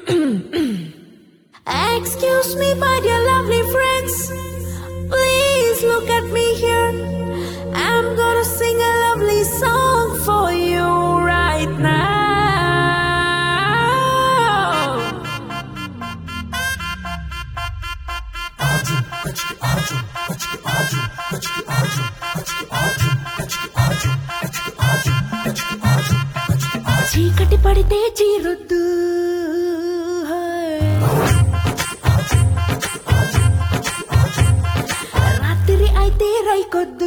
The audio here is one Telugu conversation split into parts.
Excuse me, my dear lovely friends. Please look at me here. I'm gonna sing a lovely song for you right now. చీకటి పడితే చీరొద్దు రాత్రి అయితే రైకొద్దు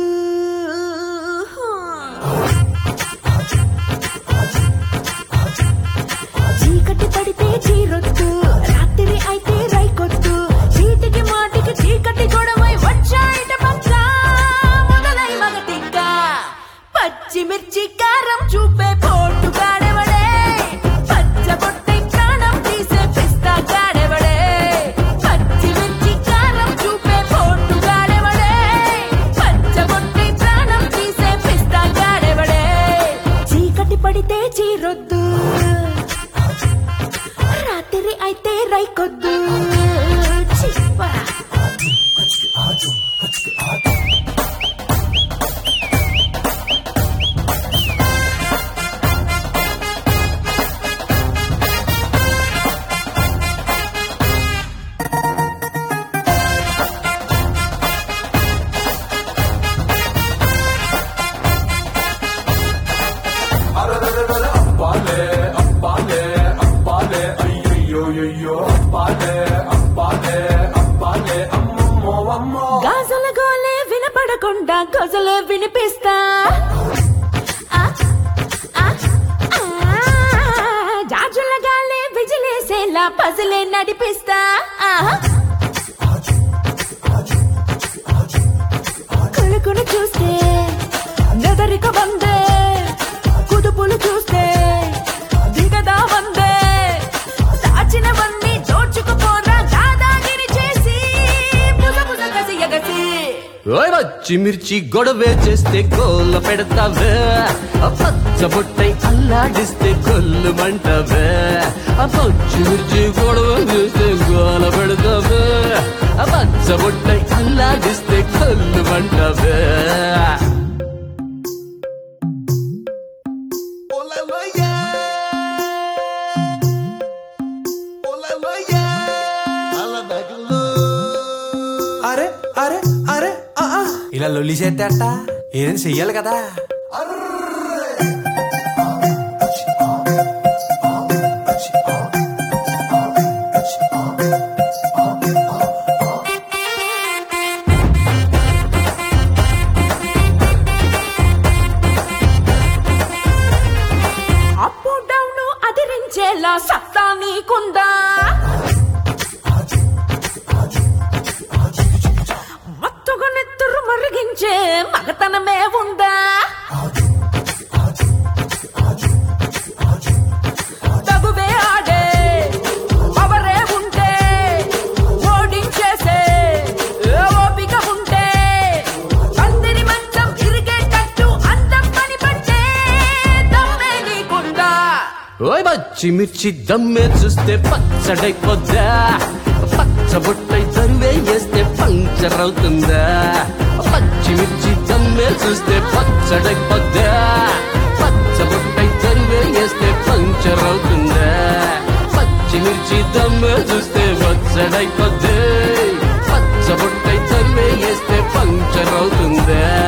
చీకటి పడితే చీరొద్దు రాత్రి అయితే రైకొద్దు చీటికి మాటికి చీకటి గొడవై వచ్చాయిట పక్క మొదలై మగటిక్క పచ్చిమిర్చి కారం చూపే పోటు గాడెవడే పచ్చ బొట్టై ప్రాణం తీసే పిస్తా గాడెవడే పచ్చిమిర్చి కారం చూపే పోటు గాడెవడే పచ్చ బొట్టై ప్రాణం తీసే పిస్తా గాడెవడే చీకటి పడితే చీరొద్దు రాత్రి అయితే రైకొద్దు చిప్పరా అప్పాలే అప్పాలే అప్పాలే అయ్యయ్యో అప్పాలే అప్పాలే అప్పాలే అమ్మమ్మో అమ్మో గాజుల గోలే వినపడకుండా గజలు వినిపిస్తా ఆ, ఆ, ఆ, జాజుల గాలే విజిలేసేలా పజలే నడిపిస్తా ఆ. కొడుకును చూస్తే నెదరిక వందే కుదుపులు చూస్తే దిగదా వందే దాచినవన్నీ దోచుకుపోరా దాదాగిరి చేసి బుస బుస కసి ఎగసి ఓయ్ పచ్చిమిర్చి గొడవే చేస్తే కోల పెడతావే ఆ పచ్చ బొట్టై అల్లాడిస్తే కొల్లు మంటవే ఆ పచ్చిమిర్చి గొడవ చేస్తే గోల పెడతావే ఆ పచ్చ బొట్టై అల్లాడిస్తే కొల్లు మంటవే అరే అరే అరే ఆ, ఆ. ఇలా లొల్లి చేస్తే అట్ట ఏదైనా చెయ్యాలి కదా అప్ డౌన్ అదిరించేలా సత్తా నీకుందా మత్తుగా నెత్తురు మరిగించే మగతనమే ఉందా తగువే ఆడే పవరే ఉంటే ఓడించేసే ఏ ఓపిక ఉంటే పందిరి మంచం ఇరిగేటట్టు అందం పని పట్టే దమ్మే నీకుందా ఓయ్ పచ్చిమిర్చి దమ్మే చూస్తే పచ్చడైపోద్దా పచ్చ బొట్టై తరువే వేస్తే పంచర్ అవుతుందా పచ్చిమిర్చి దమ్మే చూస్తే పచ్చడైపోద్దా పచ్చ బొట్టై తరువే వేస్తే పంచర్ అవుతుందా పచ్చిమిర్చి దమ్మే చూస్తే పచ్చడైపోద్దే పచ్చ బొట్టై తరువే వేస్తే పంచర్ అవుతుందా